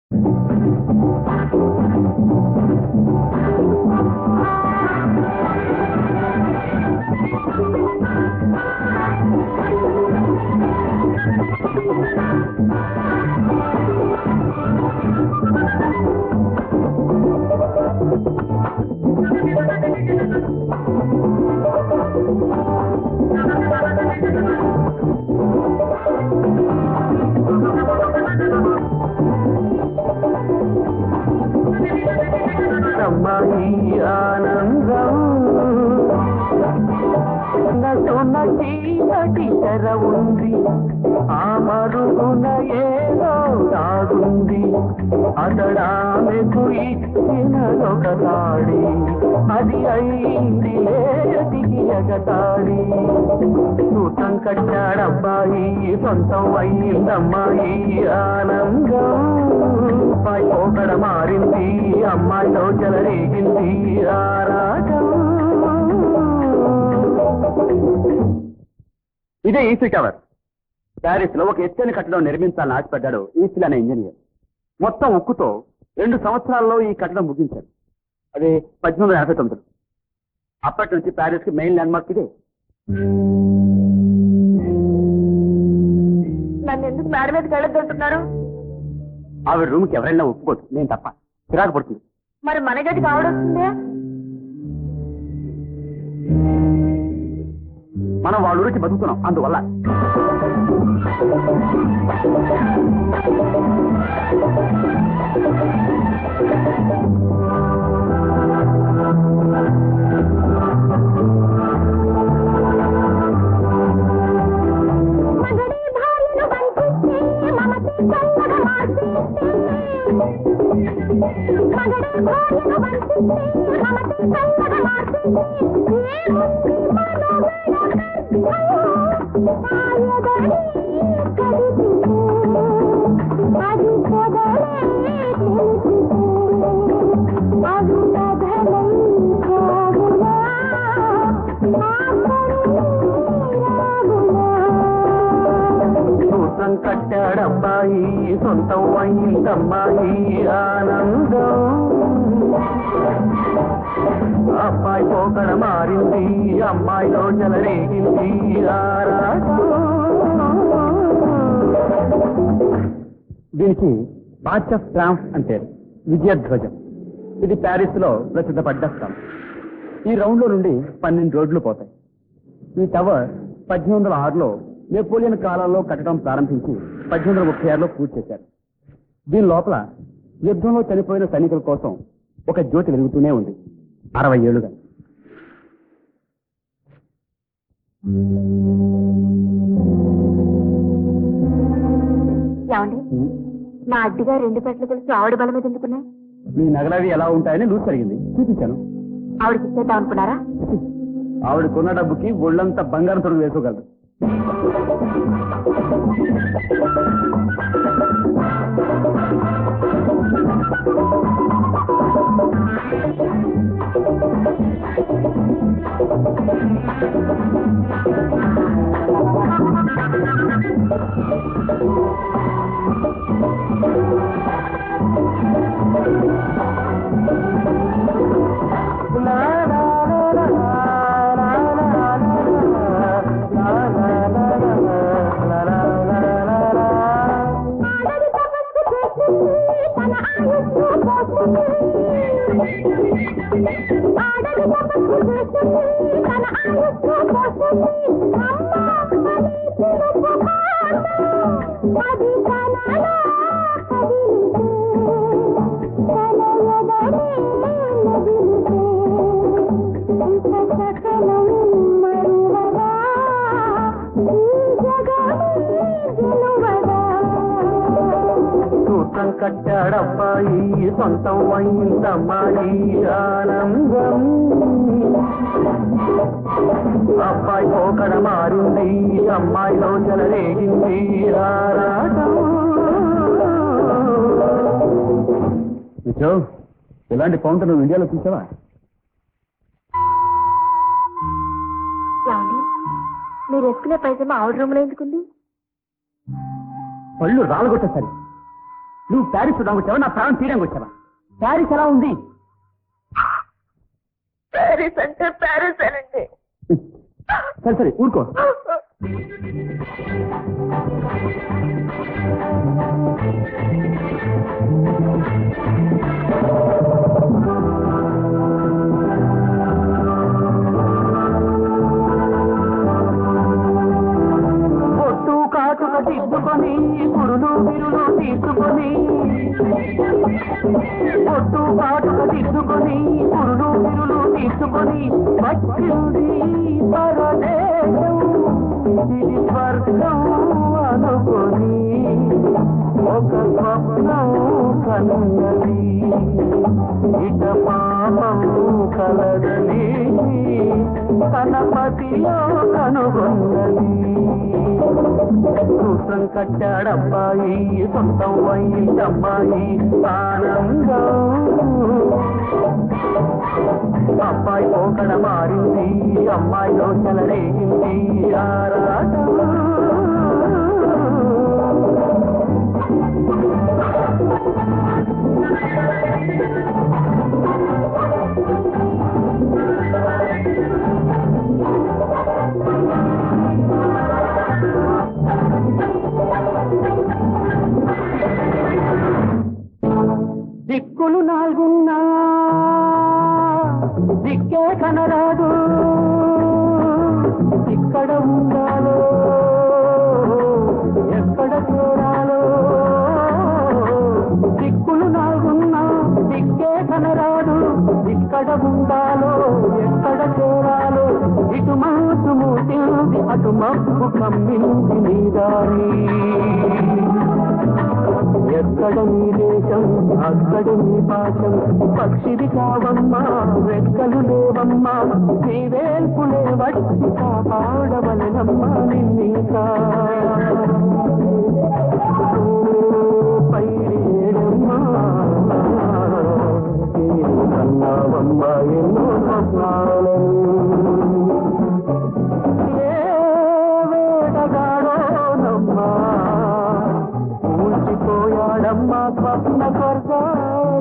అమ్మాయి ఆనందం నటున చీకటి తెర ఉంది ఆ మరుగున ఏదో దాగుంది అతడామెకు ఇచ్చిన ఒక తాడి అది అయింది లేటికి ఎగతాడి సూతం కట్టాడబ్బాయి సొంతం అయ్యిందమ్మాయి ఆనందం అమ్మాయి పోకడ మారింది అమ్మాయిలో చెలరేగింది ఆరాటం ఇదే ఈసీ టవర్ ప్యారిస్ లో ఒక ఎత్తైన కట్టడం నిర్మించాలని ఆశపడ్డాడు ఈసీ అనే ఇంజనీర్ మొత్తం ఉక్కుతో రెండు సంవత్సరాల్లో ఈ కట్టడం ముగించాడు అది పద్దెనిమిది వందల ఎనభై తొమ్మిది అప్పటి నుంచి ప్యారిస్ కి మెయిన్ ల్యాండ్ మార్క్ ఇదే నన్ను ఎందుకు మేడ మీదకి వెళ్ళొద్దంటున్నారు ఆవిడ రూమ్ కి ఎవరైనా ఒప్పుకోదు నేను తప్ప చిరాకు పడుతుంది మరి మన గదికి ఆవిడొస్తుందే మనం వాళ్ళ ఊరికి బతుకుతున్నాం అందువల్ల మగడి భార్యను బంధిస్తే మమతే చల్లగా మార్చేస్తే మగడి భార్యను బంధిస్తే మమతే చల్లగా మార్చేస్తే ఏముంది మనోగడ సాయదని కదిపితే అది పొదలే తెలిసితే అది కథలై సాగునా సూత్రం కట్టాడబ్బాయి సొంతం అయిందమ్మాయి ఆనందం అబ్బాయి పోకడ మారింది అమ్మాయిలో చెలరేగింది ఆరాటం దీనికి మార్చ్ ఆఫ్ ట్రాంఫ్ అంటే విజయధ్వజం ఇది ప్యారిస్ లో ప్రసిద్ధపడ్డ స్థలం ఈ రౌండ్ లో నుండి పన్నెండు రోడ్లు పోతాయి ఈ టవర్ పద్దెనిమిది వందల ఆరులో నెపోలియన్ కాలంలో కట్టడం ప్రారంభించి పద్దెనిమిది వందల ముప్పై ఆరులో పూర్తి చేశారు దీని లోపల యుద్ధంలో చనిపోయిన సైనికుల కోసం ఒక జ్యోతి వెలుగుతూనే ఉంది అరవై ఏళ్లుగా ఏమండి నా అడ్డిగా రెండు పెట్లు కలిసి ఆవిడ బల మీద ఎందుకున్నాయి మీ నగలవి ఎలా ఉంటాయని లూస్ జరిగింది చూపించాను ఆవిడకి ఇచ్చేద్దాం అనుకున్నారా ఆవిడ కొన్న డబ్బుకి ఒళ్ళంతా బంగారం తొడుగు వేసుకోగలదు ఆడది తపస్సు చేస్తుంది తన ఆయుష్ను పోస్తుంది ఆడది తపస్సు చేస్తుంది తన ఆయుష్ను పోస్తుంది అమ్మ అది తిరుపు అది కలలో కదిలితే తన ఎదరే నదిలితే ఇక సకలం మరువదా ఈ జగమే గెలువదా సూత్రం కట్టాడబ్బాయి సొంతం అయిందమ్మాయి ఆనందం అబ్బాయి పోకడ మారింది అమ్మాయిలో చెలరేగింది ఆరాటం జో ఇలాంటి కౌంటర్ నువ్వు ఇండియాలో చూసావా ఏమండి మీరు వేసుకునే పైజమా ఆవిడ రూమ్ లో ఎందుకుంది పళ్ళు రాలగొట్టేసరి నువ్వు ప్యారిస్ చూడడానికి వచ్చావా నా ప్రాణం తీయడానికి వచ్చావా ప్యారిస్ ఎలా ఉంది ప్యారిస్ అంటే ప్యారిస్ అనండి సరే సరే ఊరుకో ఒట్టు కాటుక తీసుకొని కురులు విరులు తీసుకొని ఒట్టు కాటుక తీసుకొని కురులు విరులు తీసుకొని వచ్చింది పరదేశం ఇది స్వర్గం అనుకొని ఒక స్వప్నం కన్నది ఇట పాపం కలదని కనపతిలో కనుగొన్నది సూత్రం కట్టాడబ్బాయి సొంతం అయిందమ్మాయి ఆనందం అబ్బాయి పోకడ మారింది అమ్మాయిలో చెలరేగింది ఆరాటం దిక్కులు నాలుగున్నా దిక్కే కనరాదు ఇక్కడ ఉండాలో ఎక్కడ చేరాలో దిక్కులు నాలుగున్నా దిక్కే కనరాదు ఇక్కడ ఉండాలో ఎక్కడ చేరాలో ఇటు మాసు మూసింది అటు మబ్బు కమ్మింది నీ దారి ఎక్కడ నీ దేశం అక్కడ నీ పాశం పక్షిది కావమ్మా రెక్కలు లేవమ్మా నీ వేల్పులే వచ్చి కాపాడవలనమ్మా నిన్నీకా పైరేడమ్మా కన్నావమ్మా ఎన్నో స్వప్నాలను ఏ వేటగాడోనమ్మా కూల్చిపోయాడమ్మా స్వప్న స్వర్గా